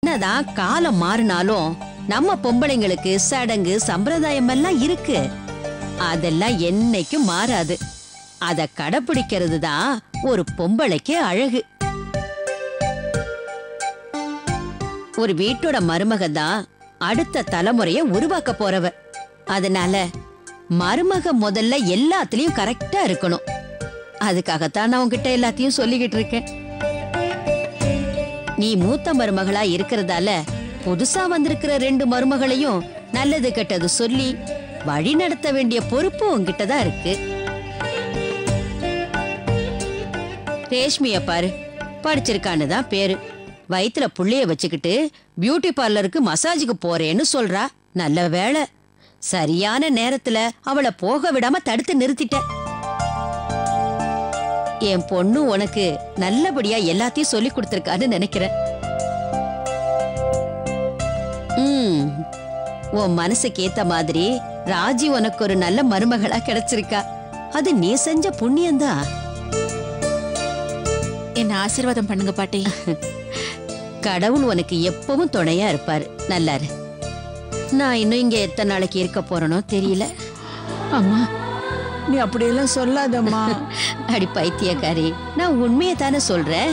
என்னதான் காலம் மாறினாலும் நம்ம பொம்பளைங்களுக்கு சடங்கு சம்பிரதாயம் எல்லாம் இருக்கு அதெல்லாம் என்னைக்கும் மாறாது அத கடைபிடிக்கிறது தான் ஒரு பொம்பளைக்கு அழகு ஒரு வீட்டோட மருமக தான் அடுத்த தலைமுறைய உருவாக்க போறவ அதனால மருமக முதல்ல எல்லாத்துலயும் கரெக்டா இருக்கணும் அதுக்காகத்தான் நான் உன்கிட்ட எல்லாத்தையும் சொல்லிக்கிட்டு இருக்கேன் நீ மூத்த மருமகளா இருக்கிறதால புதுசா வந்திருக்கிற ரெண்டு மருமகளையும் நல்லது கெட்டது சொல்லி வழி நடத்த வேண்டிய பொறுப்பு உன்கிட்ட தான் இருக்கு ரேஷ்மிய பாரு படிச்சிருக்கான்னு தான் பேரு வயித்துல புள்ளைய வச்சுக்கிட்டு பியூட்டி பார்லருக்கு மசாஜுக்கு போறேன்னு சொல்றா நல்ல வேளை சரியான நேரத்துல அவளை போக விடாம தடுத்து நிறுத்திட்ட என் பொண்ணு உனக்கு நல்லபடியா எல்லாத்தையும் சொல்லி கொடுத்திருக்கான்னு நினைக்கிறேன் ம், உன் மனசுக்கு ஏத்த மாதிரி ராஜி உனக்கு ஒரு நல்ல மருமகளா கிடைச்சிருக்கா அது நீ செஞ்ச புண்ணியம்தான் என்ன ஆசீர்வாதம் பண்ணுங்க பாட்டி கடவுள் உனக்கு எப்பவும் துணையா இருப்பாரு நல்லாரு நான் இன்னும் இங்க எத்தனை நாளைக்கு இருக்க போறேனோ தெரியல அம்மா நீ அப்படியெல்லாம் சொல்லாதம்மா அடி பைத்தியக்காரி நான் உண்மையை தானே சொல்றேன்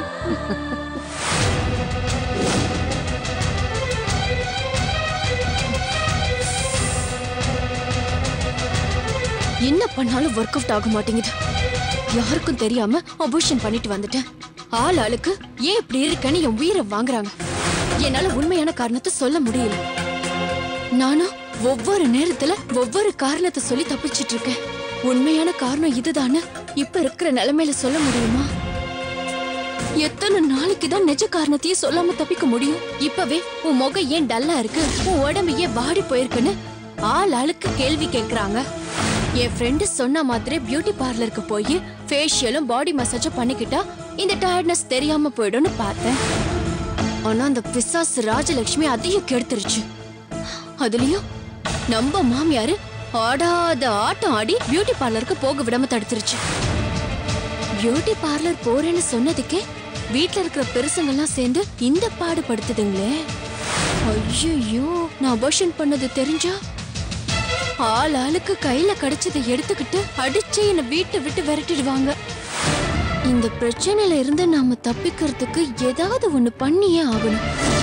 என்ன பண்ணாலும் ஒர்க் அவுட் ஆக மாட்டேங்குது யாருக்கும் தெரியாம அபோஷன் பண்ணிட்டு வந்துட்டேன் ஆள் ஆளுக்கு ஏன் இப்படி இருக்கேன்னு என் உயிரை வாங்குறாங்க என்னால உண்மையான காரணத்தை சொல்ல முடியல நானும் ஒவ்வொரு நேரத்துல ஒவ்வொரு காரணத்தை சொல்லி தப்பிச்சிட்டு இருக்கேன் உண்மையான காரணம் இதுதான்னு இப்ப இருக்கிற நிலைமையில சொல்ல முடியுமா எத்தனை நாளைக்கு தான் நிஜ காரணத்தையே சொல்லாம தப்பிக்க முடியும் இப்பவே உன் முகம் ஏன் டல்லா இருக்கு உன் உடம்பு ஏன் வாடி போயிருக்குன்னு ஆள் ஆளுக்கு கேள்வி கேக்குறாங்க என் ஃப்ரெண்டு சொன்ன மாதிரி பியூட்டி பார்லருக்கு போய் ஃபேஷியலும் பாடி மசாஜும் பண்ணிக்கிட்டா இந்த டயர்ட்னஸ் தெரியாம போயிடும்னு பார்த்தேன் ஆனா அந்த பிசாசு ராஜலட்சுமி அதையும் கெடுத்துருச்சு அதுலயும் நம்ம மாமியாரு ஆடாத ஆட்டம் ஆடி பியூட்டி பார்லருக்கு போக விடாம தடுத்துருச்சு பியூட்டி பார்லர் போறேன்னு சொன்னதுக்கே வீட்ல இருக்கிற பெருசுங்கெல்லாம் சேர்ந்து இந்த பாடுபடுத்துதுங்களே ஐயோ நான் அபோஷன் பண்ணது தெரிஞ்சா ஆள் ஆளுக்கு கையில கிடைச்சதை எடுத்துக்கிட்டு அடிச்சு என்னை வீட்டை விட்டு விரட்டிடுவாங்க இந்த பிரச்சனையில இருந்து நாம தப்பிக்கிறதுக்கு ஏதாவது ஒண்ணு பண்ணியே ஆகணும்